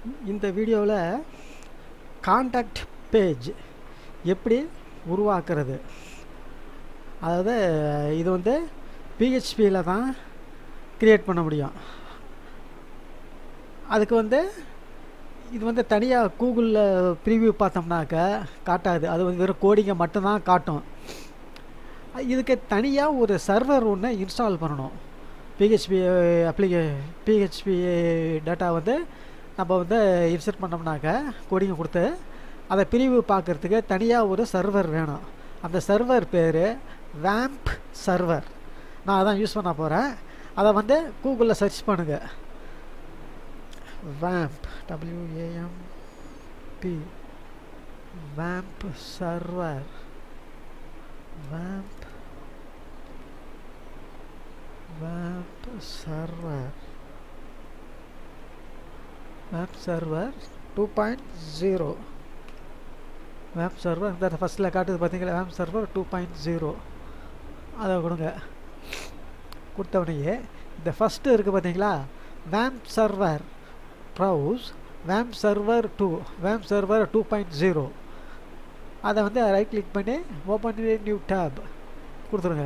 இந்த வீடியோவில் contact page எப்படி உருவாக்குறது அதாவது இது வந்து பிஹெச்பியில் தான் க்ரியேட் பண்ண முடியும் அதுக்கு வந்து இது வந்து தனியாக கூகுளில் ப்ரிவ்யூ பார்த்தோம்னாக்க காட்டாது அது வந்து வெறும் கோடிங்கை மட்டும்தான் காட்டும் இதுக்கு தனியாக ஒரு சர்வர் ஒன்று இன்ஸ்டால் பண்ணணும் பிஹெச்பி அப்ளிகே பிஹெச்பி டேட்டா வந்து நம்ம வந்து இன்சர்ட் பண்ணோம்னாக்க கோடிங்கை கொடுத்து அதை பிரிவு பார்க்குறதுக்கு தனியாக ஒரு சர்வர் வேணும் அந்த சர்வர் பேர் வேம்ப் சர்வர் நான் அதான் யூஸ் பண்ண போகிறேன் அதை வந்து கூகுளில் சர்ச் பண்ணுங்கள் வேம்ப் டபிள்யூஏஎம்பி வேம்ப் server வேம்ப் வேம்ப் server வேம்ப் server two point zero வேம்ப் server இந்த ஃபஸ்ட்டில் காட்டுது பார்த்தீங்களா வேம்ப் சர்வர் டூ பாயிண்ட் ஜீரோ அதை கொடுங்க கொடுத்தவனையே இந்த ஃபஸ்ட்டு இருக்குது பார்த்தீங்களா வேம்ப் server browse வேம்ப் server two வேம்ப் server two point zero அதை வந்து ரைட் கிளிக் பண்ணி ஓப்பன் நியூ டேப் கொடுத்துருங்க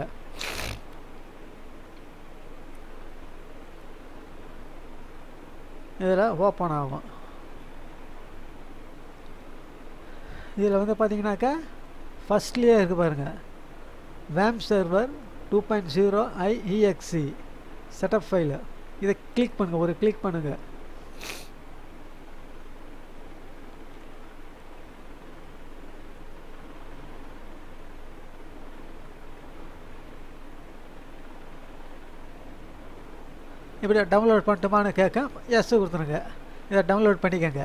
இதில் ஓப்பன் ஆகும் இதில் வந்து பார்த்தீங்கன்னாக்கா ஃபஸ்ட்லேயே இருக்குது பாருங்கள் வேம் சர்வர் டூ பாயிண்ட் ஜீரோ ஐஇஎக்ஸி செட்டப் ஃபைலு இதை கிளிக் பண்ணுங்கள் ஒரு கிளிக் பண்ணுங்கள் இப்படி டவுன்லோட் பண்ணட்டுமான்னு கேட்க எஸ் கொடுத்துருங்க இதை டவுன்லோட் பண்ணிக்கோங்க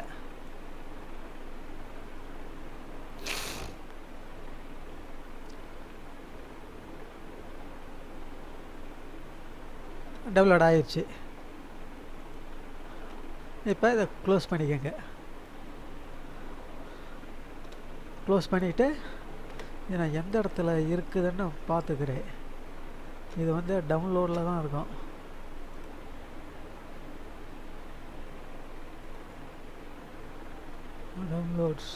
டவுன்லோட் ஆயிடுச்சு இப்போ இதை க்ளோஸ் பண்ணிக்கோங்க க்ளோஸ் பண்ணிவிட்டு இது நான் எந்த இடத்துல இருக்குதுன்னு பார்த்துக்கிறேன் இது வந்து டவுன்லோடில் தான் இருக்கும் downloads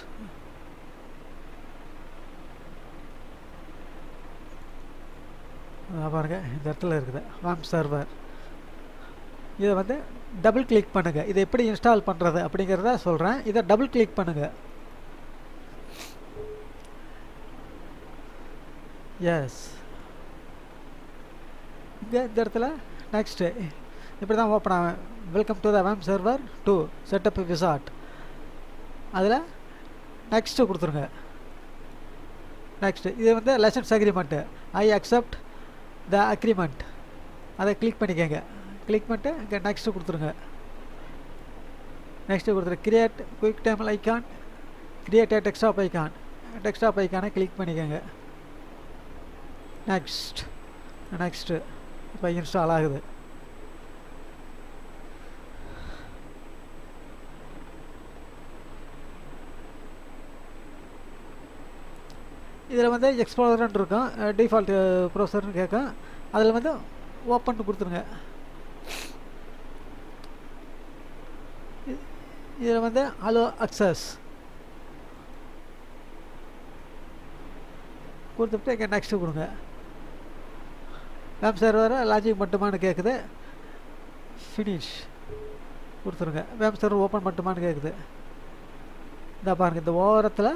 பாருங்க இந்த இடத்துல இருக்குது வாம் சர்வர் இதை வந்து டபுள் கிளிக் பண்ணுங்கள் இதை எப்படி இன்ஸ்டால் பண்ணுறது அப்படிங்கிறத சொல்கிறேன் இதை டபுள் கிளிக் பண்ணுங்கள் எஸ் இங்கே இந்த இடத்துல நெக்ஸ்ட்டு இப்படி தான் ஓப்பன் ஆகும் வெல்கம் டு த வேம் சர்வர் டூ செட்டப் விசாட் அதில் நெக்ஸ்ட்டு கொடுத்துருங்க நெக்ஸ்ட்டு இது வந்து license agreement I accept the agreement அதை கிளிக் பண்ணிக்கோங்க கிளிக் பண்ணிட்டு இங்கே நெக்ஸ்ட்டு கொடுத்துருங்க நெக்ஸ்ட்டு கொடுத்துரு create quick time icon create desktop icon desktop ஐக்கானை கிளிக் பண்ணிக்கோங்க நெக்ஸ்ட் நெக்ஸ்ட்டு இப்போ இன்ஸ்டால் ஆகுது இதில் வந்து எக்ஸ்ப்ளோரன் இருக்கும் டிஃபால்ட் ப்ரௌசர்னு கேட்கும் அதில் வந்து ஓப்பன் கொடுத்துருங்க இதில் வந்து அலோ அக்சஸ் கொடுத்துட்டு இங்கே நெக்ஸ்ட்டு கொடுங்க வேம் சர்வர் லாஜிக் மட்டுமானு கேட்குது ஃபினிஷ் கொடுத்துருங்க வேம் சர்வர் ஓப்பன் மட்டுமானு கேட்குது இந்த பாருங்கள் இந்த ஓரத்தில்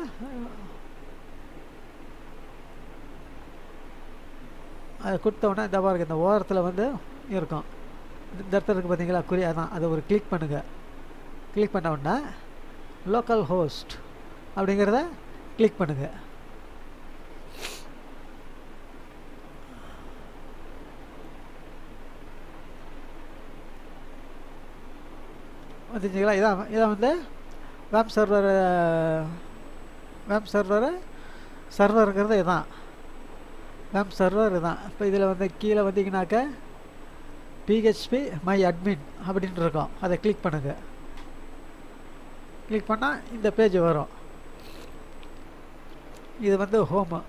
அதை கொடுத்தோடனே இந்த பாருங்க இந்த ஓரத்தில் வந்து இருக்கும் இந்த இடத்துல இருக்குது பார்த்தீங்களா குறி அதான் அதை ஒரு கிளிக் பண்ணுங்கள் கிளிக் பண்ண உடனே லோக்கல் ஹோஸ்ட் அப்படிங்கிறத கிளிக் பண்ணுங்கள் வந்துச்சுங்களா இதான் இதான் வந்து வேம் சர்வர் வேம் சர்வர் சர்வருங்கிறது இதான் வேம் சர்வர் இதுதான் இப்போ இதில் வந்து கீழே வந்தீங்கன்னாக்க பிஹெச்பி மை அட்மின் அப்படின்ட்டு இருக்கோம் அதை கிளிக் பண்ணுங்கள் கிளிக் பண்ணால் இந்த பேஜ் வரும் இது வந்து ஹோமு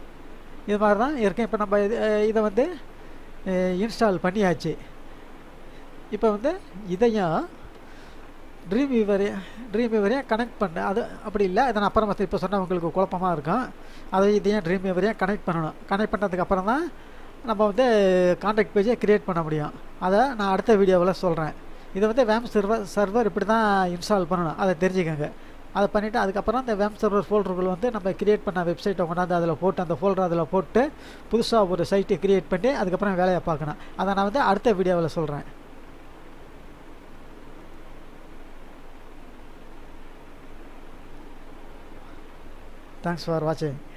இது மாதிரி தான் இருக்கேன் இப்போ நம்ம இது இதை வந்து இன்ஸ்டால் பண்ணியாச்சு இப்போ வந்து இதையும் ட்ரீம் வியூவரையும் ட்ரீம் வியூவரையும் கனெக்ட் பண்ண அது அப்படி இல்லை அதை நான் அப்புறமா இப்போ சொன்னால் உங்களுக்கு குழப்பமாக இருக்கும் அதை இதையும் ட்ரீம் வியூவரையும் கனெக்ட் பண்ணணும் கனெக்ட் பண்ணுறதுக்கு அப்புறம் தான் நம்ம வந்து காண்டாக்ட் பேஜை க்ரியேட் பண்ண முடியும் அதை நான் அடுத்த வீடியோவில் சொல்கிறேன் இதை வந்து வேம் சர்வர் சர்வர் இப்படி தான் இன்ஸ்டால் பண்ணணும் அதை தெரிஞ்சுக்கோங்க அதை பண்ணிவிட்டு அதுக்கப்புறம் அந்த வேம் சர்வர் ஃபோல்டர்கள் வந்து நம்ம கிரியேட் பண்ண வெப்சைட்டை கொண்டாந்து அதில் போட்டு அந்த ஃபோல்டர் அதில் போட்டு புதுசாக ஒரு சைட்டை கிரியேட் பண்ணி அதுக்கப்புறம் வேலையை பார்க்கணும் அதை நான் வந்து அடுத்த வீடியோவில் சொல்கிறேன் தேங்க்ஸ் ஃபார் வாட்சிங்